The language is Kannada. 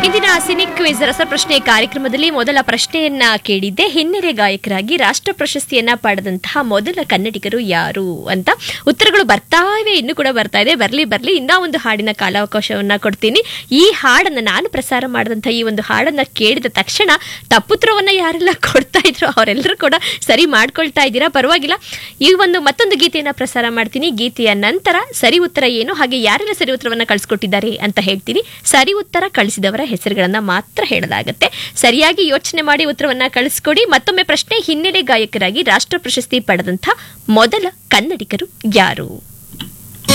ಇಂದಿನ ಸಿನಿಕ್ ಕ್ವಿಜ್ ರಸಪ್ರಶ್ನೆ ಕಾರ್ಯಕ್ರಮದಲ್ಲಿ ಮೊದಲ ಪ್ರಶ್ನೆಯನ್ನ ಕೇಳಿದ್ದೆ ಹಿನ್ನೆಲೆ ಗಾಯಕರಾಗಿ ರಾಷ್ಟ್ರ ಪ್ರಶಸ್ತಿಯನ್ನ ಪಡೆದಂತಹ ಮೊದಲ ಕನ್ನಡಿಗರು ಯಾರು ಅಂತ ಉತ್ತರಗಳು ಬರ್ತಾ ಇವೆ ಇನ್ನು ಕೂಡ ಬರ್ತಾ ಇದೆ ಬರ್ಲಿ ಬರ್ಲಿ ಇನ್ನೂ ಒಂದು ಹಾಡಿನ ಕಾಲಾವಕಾಶವನ್ನ ಕೊಡ್ತೀನಿ ಈ ಹಾಡನ್ನ ನಾನು ಪ್ರಸಾರ ಮಾಡಿದಂತಹ ಈ ಒಂದು ಹಾಡನ್ನ ಕೇಳಿದ ತಕ್ಷಣ ತಪ್ಪುತ್ತರವನ್ನ ಯಾರೆಲ್ಲ ಕೊಡ್ತಾ ಇದ್ರು ಅವರೆಲ್ಲರೂ ಕೂಡ ಸರಿ ಮಾಡ್ಕೊಳ್ತಾ ಇದ್ದೀರಾ ಪರವಾಗಿಲ್ಲ ಈ ಒಂದು ಮತ್ತೊಂದು ಗೀತೆಯನ್ನ ಪ್ರಸಾರ ಮಾಡ್ತೀನಿ ಗೀತೆಯ ನಂತರ ಸರಿ ಉತ್ತರ ಏನು ಹಾಗೆ ಯಾರೆಲ್ಲ ಸರಿ ಉತ್ತರವನ್ನ ಕಳಿಸ್ಕೊಟ್ಟಿದ್ದಾರೆ ಅಂತ ಹೇಳ್ತೀನಿ ಸರಿ ಉತ್ತರ ಕಳಿಸಿದವರ ಹೆಸರುಗಳನ್ನ ಮಾತ್ರ ಹೇಳಲಾಗುತ್ತೆ ಸರಿಯಾಗಿ ಯೋಚನೆ ಮಾಡಿ ಉತ್ತರವನ್ನ ಕಳಿಸ್ಕೊಡಿ ಮತ್ತೊಮ್ಮೆ ಪ್ರಶ್ನೆ ಹಿನ್ನೆಲೆ ಗಾಯಕರಾಗಿ ರಾಷ್ಟ್ರ ಪ್ರಶಸ್ತಿ ಪಡೆದಂಥ ಮೊದಲ ಕನ್ನಡಿಗರು ಯಾರು